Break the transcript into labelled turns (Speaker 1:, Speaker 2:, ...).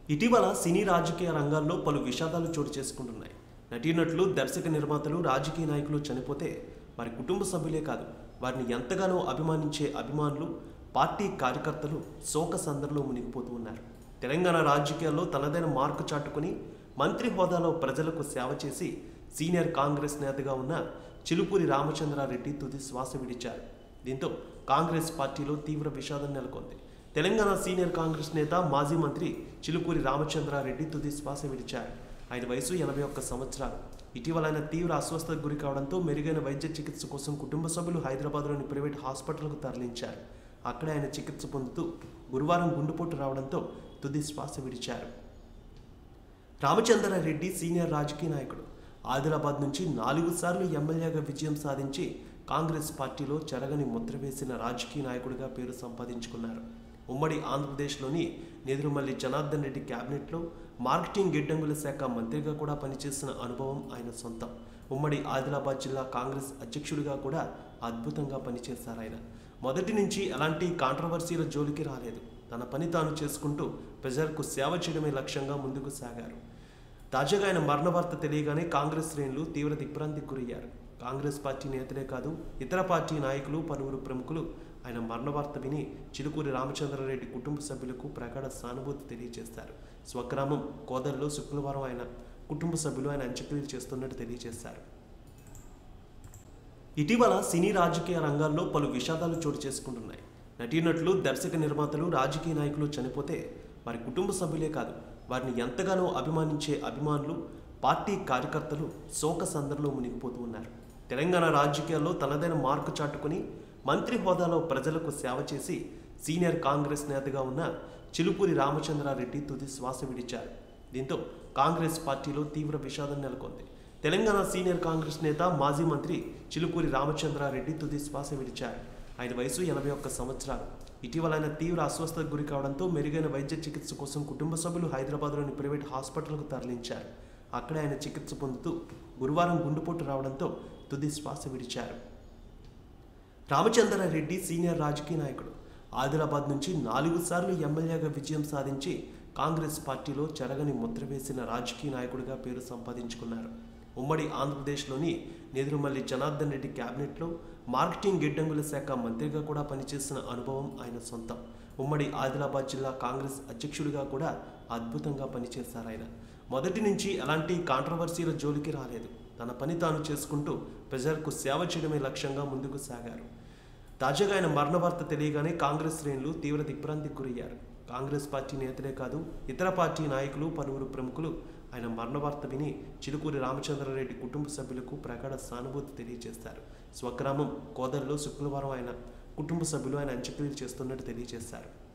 Speaker 1: ఇటీవల సినీ రాజకీయ రంగాల్లో పలు విషాదాలు చోటు చేసుకుంటున్నాయి నటీనటులు దర్శక నిర్మాతలు రాజకీయ నాయకులు చనిపోతే వారి కుటుంబ సభ్యులే కాదు వారిని ఎంతగానో అభిమానించే అభిమానులు పార్టీ కార్యకర్తలు శోక సందర్లో మునిగిపోతూ ఉన్నారు తెలంగాణ రాజకీయాల్లో తనదైన మార్కు చాటుకుని మంత్రి హోదాలో ప్రజలకు సేవ చేసి సీనియర్ కాంగ్రెస్ నేతగా ఉన్న చిలుపూరి రామచంద్రారెడ్డి తుది శ్వాస విడిచారు దీంతో కాంగ్రెస్ పార్టీలో తీవ్ర విషాదం నెలకొంది తెలంగాణ సీనియర్ కాంగ్రెస్ నేత మాజీ మంత్రి చిలుకూరి రామచంద్రారెడ్డి తుది శ్వాస విడిచారు ఆయన వయసు ఎనభై ఒక్క సంవత్సరాలు ఇటీవల ఆయన తీవ్ర అస్వస్థతకు గురి కావడంతో మెరుగైన వైద్య చికిత్స కోసం కుటుంబ సభ్యులు హైదరాబాద్లోని ప్రైవేట్ హాస్పిటల్కు తరలించారు అక్కడే ఆయన చికిత్స పొందుతూ గురువారం గుండెపోటు రావడంతో తుది శ్వాస విడిచారు రామచంద్రారెడ్డి సీనియర్ రాజకీయ నాయకుడు ఆదిలాబాద్ నుంచి నాలుగు సార్లు ఎమ్మెల్యేగా విజయం సాధించి కాంగ్రెస్ పార్టీలో చెరగని ముద్ర వేసిన రాజకీయ నాయకుడిగా పేరు సంపాదించుకున్నారు ఉమ్మడి ఆంధ్రప్రదేశ్లోని నేదురుమల్లి జనార్దన్ రెడ్డి క్యాబినెట్లో మార్కెటింగ్ గిడ్డంగుల శాఖ మంత్రిగా కూడా పనిచేసిన అనుభవం ఆయన సొంతం ఉమ్మడి ఆదిలాబాద్ జిల్లా కాంగ్రెస్ అధ్యక్షుడిగా కూడా అద్భుతంగా పనిచేశారు ఆయన మొదటి నుంచి ఎలాంటి కాంట్రవర్సీల జోలికి రాలేదు తన పని తాను చేసుకుంటూ ప్రజలకు సేవ చేయడమే లక్ష్యంగా ముందుకు సాగారు తాజాగా ఆయన మరణ వార్త తెలియగానే కాంగ్రెస్ శ్రేణులు తీవ్ర దిగ్భ్రాంతికి గురయ్యారు కాంగ్రెస్ పార్టీ నేతలే కాదు ఇతర పార్టీ నాయకులు పలువురు ప్రముఖులు ఆయన మరణ వార్త విని చిలుకూరి రామచంద్రారెడ్డి కుటుంబ సభ్యులకు ప్రగాఢ సానుభూతి తెలియజేశారు స్వగ్రామం కోదల్లో శుక్రవారం ఆయన కుటుంబ సభ్యులు ఆయన అంత్యక్రియలు చేస్తున్నట్టు తెలియజేశారు ఇటీవల సినీ రాజకీయ రంగాల్లో పలు విషాదాలు చోటు చేసుకుంటున్నాయి నటీనటులు దర్శక నిర్మాతలు రాజకీయ నాయకులు చనిపోతే వారి కుటుంబ సభ్యులే కాదు వారిని ఎంతగానో అభిమానించే అభిమానులు పార్టీ కార్యకర్తలు శోక సందర్లో మునిగిపోతూ ఉన్నారు తెలంగాణ రాజకీయాల్లో తనదైన మార్కు చాటుకుని మంత్రి హోదాలో ప్రజలకు సేవ చేసి సీనియర్ కాంగ్రెస్ నేతగా ఉన్న చిలుపూరి రామచంద్రారెడ్డి తుది శ్వాస విడిచారు దీంతో కాంగ్రెస్ పార్టీలో తీవ్ర విషాదం నెలకొంది తెలంగాణ సీనియర్ కాంగ్రెస్ నేత మాజీ మంత్రి చిలుకూరి రామచంద్రారెడ్డి తుది శ్వాస విడిచారు ఆయన వయసు ఎనభై ఒక్క సంవత్సరాలు ఇటీవల ఆయన తీవ్ర అస్వస్థతకు గురి కావడంతో మెరుగైన వైద్య చికిత్స కోసం కుటుంబ సభ్యులు హైదరాబాద్లోని ప్రైవేట్ హాస్పిటల్కు తరలించారు అక్కడే ఆయన చికిత్స పొందుతూ గురువారం గుండెపోటు రావడంతో తుది శ్వాస విడిచారు రామచంద్రారెడ్డి సీనియర్ రాజకీయ నాయకుడు ఆదిలాబాద్ నుంచి నాలుగు సార్లు ఎమ్మెల్యేగా విజయం సాధించి కాంగ్రెస్ పార్టీలో చెరగని ముద్ర వేసిన రాజకీయ నాయకుడిగా పేరు సంపాదించుకున్నారు ఉమ్మడి ఆంధ్రప్రదేశ్లోని నేదురుమల్లి జనార్దన్ రెడ్డి క్యాబినెట్లో మార్కెటింగ్ గిడ్డంగుల శాఖ మంత్రిగా కూడా పనిచేసిన అనుభవం ఆయన సొంతం ఉమ్మడి ఆదిలాబాద్ జిల్లా కాంగ్రెస్ అధ్యక్షుడిగా కూడా అద్భుతంగా పనిచేశారు ఆయన మొదటి నుంచి ఎలాంటి కాంట్రవర్సీల జోలికి రాలేదు తన పని తాను చేసుకుంటూ ప్రజలకు సేవ చేయడమే లక్ష్యంగా ముందుకు సాగారు తాజాగా ఆయన మరణ వార్త తెలియగానే కాంగ్రెస్ శ్రేణులు తీవ్ర దిగ్భ్రాంతికి గురయ్యారు కాంగ్రెస్ పార్టీ నేతలే కాదు ఇతర పార్టీ నాయకులు పలువురు ప్రముఖులు ఆయన మరణ వార్త విని చిలుకూరి రామచంద్రారెడ్డి కుటుంబ సభ్యులకు ప్రగాఢ సానుభూతి తెలియజేశారు స్వగ్రామం కోదల్లో శుక్రవారం ఆయన కుటుంబ సభ్యులు ఆయన అంత్యక్రియలు చేస్తున్నట్టు తెలియజేశారు